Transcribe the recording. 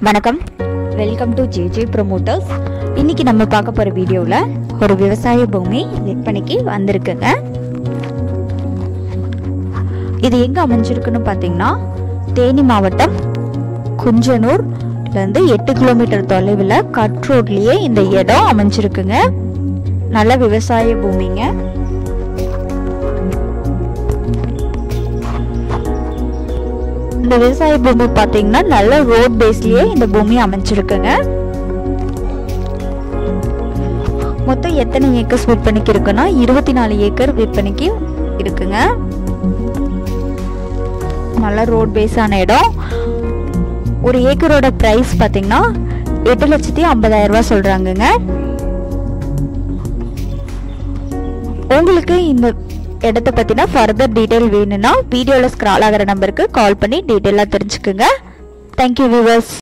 வணக்கம் welcome to JJ promoters இன்னைக்கு நம்ம பார்க்க போகிற வீடியோவில் ஒரு விவசாய பூமி விற்பனைக்கு வந்திருக்குங்க இது எங்கே அமைஞ்சிருக்குன்னு பார்த்தீங்கன்னா தேனி மாவட்டம் குஞ்சனூர்லேருந்து எட்டு கிலோமீட்டர் தொலைவில் கட் ரோட்லேயே இந்த இடம் அமைஞ்சிருக்குங்க நல்ல விவசாய பூமிங்க இந்த விவசாய பூமி பார்த்தீங்கன்னா நல்ல ரோட் பேஸ்லயே இந்த பூமி அமைஞ்சிருக்குங்க மொத்தம் எத்தனை ஏக்கர்ஸ் விற்பனைக்கு இருக்குன்னா இருபத்தி நாலு ஏக்கர் விற்பனைக்கு இருக்குங்க நல்ல ரோட் பேஸான இடம் ஒரு ஏக்கரோட பிரைஸ் பார்த்தீங்கன்னா எட்டு லட்சத்தி ஐம்பதாயிரம் ரூபாய் சொல்றாங்கங்க உங்களுக்கு இந்த இடத்த பற்றின ஃபர்தர் டீட்டெயில் வேணும்னா வீடியோவில் ஸ்க்ரால் ஆகிற நம்பருக்கு கால் பண்ணி டீட்டெயிலாக தெரிஞ்சுக்குங்க தேங்க்யூ வியூவர்ஸ்